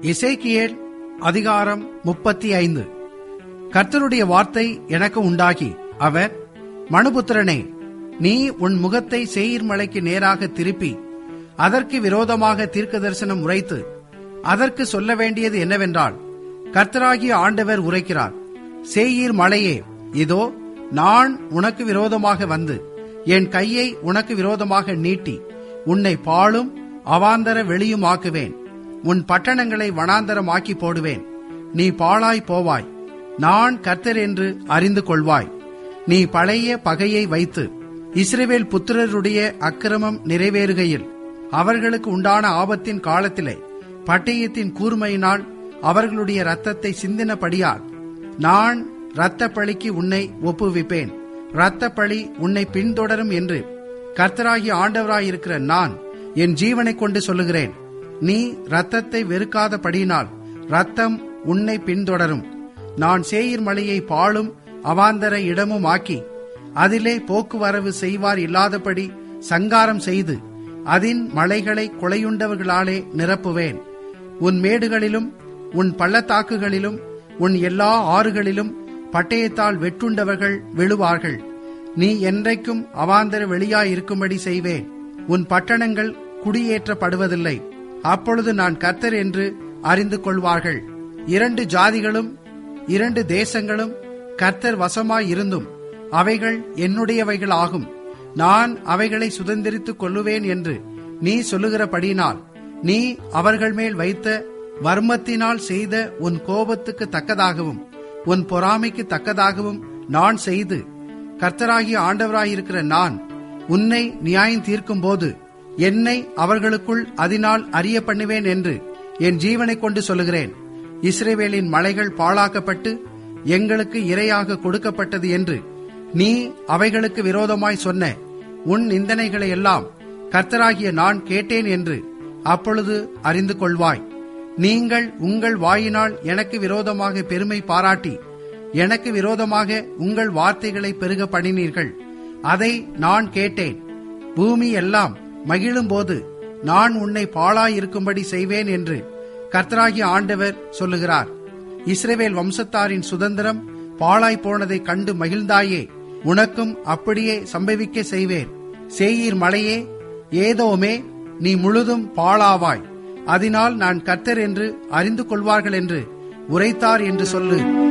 இசைக்கியேல் அதிகாரம் முப்பத்தி ஐந்து கர்த்தருடைய வார்த்தை எனக்கு உண்டாகி அவர் மனுபுத்திரனே நீ உன் முகத்தை சேயீர் மலைக்கு நேராக திருப்பி அதற்கு விரோதமாக தீர்க்க தரிசனம் உரைத்து அதற்கு சொல்ல வேண்டியது என்னவென்றால் கர்த்தராகிய ஆண்டவர் உரைக்கிறார் சேயீர் மலையே இதோ நான் உனக்கு விரோதமாக வந்து என் கையை உனக்கு விரோதமாக நீட்டி உன்னை பாழும் அவாந்தர வெளியும் ஆக்குவேன் உன் பட்டணங்களை வனாந்தரமாக்கி போடுவேன் நீ பாழாய் போவாய் நான் கர்த்தர் என்று அறிந்து கொள்வாய் நீ பழைய பகையை வைத்து இஸ்ரவேல் புத்திரருடைய அக்கிரமம் நிறைவேறுகையில் அவர்களுக்கு உண்டான ஆபத்தின் காலத்திலே பட்டயத்தின் கூர்மையினால் அவர்களுடைய இரத்தத்தை சிந்தினபடியால் நான் இரத்த பழிக்கு உன்னை ஒப்புவிப்பேன் இரத்த பழி உன்னை பின்தொடரும் என்று கர்த்தராகிய ஆண்டவராயிருக்கிற நான் என் ஜீவனை கொண்டு சொல்லுகிறேன் நீ இரத்தத்தை வெறுக்காதபடியினால் இரத்தம் உன்னை பின்தொடரும் நான் சேயீர் மலையை பாழும் அவாந்தர இடமும் ஆக்கி அதிலே போக்குவரவு செய்வார் இல்லாதபடி சங்காரம் செய்து அதின் மலைகளை கொலையுண்டவர்களாலே நிரப்புவேன் உன் மேடுகளிலும் உன் பள்ளத்தாக்குகளிலும் உன் எல்லா ஆறுகளிலும் பட்டயத்தால் வெட்டுண்டவர்கள் விழுவார்கள் நீ என்றைக்கும் அவாந்தர வெளியாயிருக்கும்படி செய்வேன் உன் பட்டணங்கள் குடியேற்றப்படுவதில்லை அப்பொழுது நான் கர்த்தர் என்று அறிந்து கொள்வார்கள் இரண்டு ஜாதிகளும் இரண்டு தேசங்களும் கர்த்தர் வசமாய் இருந்தும் அவைகள் என்னுடையவைகள் ஆகும் நான் அவைகளை சுதந்திரித்துக் கொள்ளுவேன் என்று நீ சொல்லுகிறபடினால் நீ அவர்கள் மேல் வைத்த வர்மத்தினால் செய்த உன் கோபத்துக்கு தக்கதாகவும் உன் பொறாமைக்கு தக்கதாகவும் நான் செய்து கர்த்தராகிய ஆண்டவராயிருக்கிற நான் உன்னை நியாயம் தீர்க்கும் போது என்னை அவர்களுக்குள் அதனால் அறிய பண்ணுவேன் என்று என் ஜீவனை கொண்டு சொல்லுகிறேன் இஸ்ரேவேலின் மலைகள் பாழாக்கப்பட்டு எங்களுக்கு இரையாக கொடுக்கப்பட்டது என்று நீ அவைகளுக்கு விரோதமாய் சொன்ன உன் நிந்தனைகளை எல்லாம் கர்த்தராகிய நான் கேட்டேன் என்று அப்பொழுது அறிந்து கொள்வாய் நீங்கள் உங்கள் வாயினால் எனக்கு விரோதமாக பெருமை பாராட்டி எனக்கு விரோதமாக உங்கள் வார்த்தைகளை பெருக பண்ணினீர்கள் அதை நான் கேட்டேன் பூமி எல்லாம் மகிழும்போது நான் உன்னை பாழாயிருக்கும்படி செய்வேன் என்று கர்த்தராகிய ஆண்டவர் சொல்லுகிறார் இஸ்ரேவேல் வம்சத்தாரின் சுதந்திரம் பாழாய் போனதை கண்டு மகிழ்ந்தாயே உனக்கும் அப்படியே சம்பவிக்க செய்வேன் சேயீர் மலையே ஏதோமே நீ முழுதும் பாழாவாய் அதனால் நான் கர்த்தர் என்று அறிந்து கொள்வார்கள் என்று உரைத்தார் என்று சொல்லு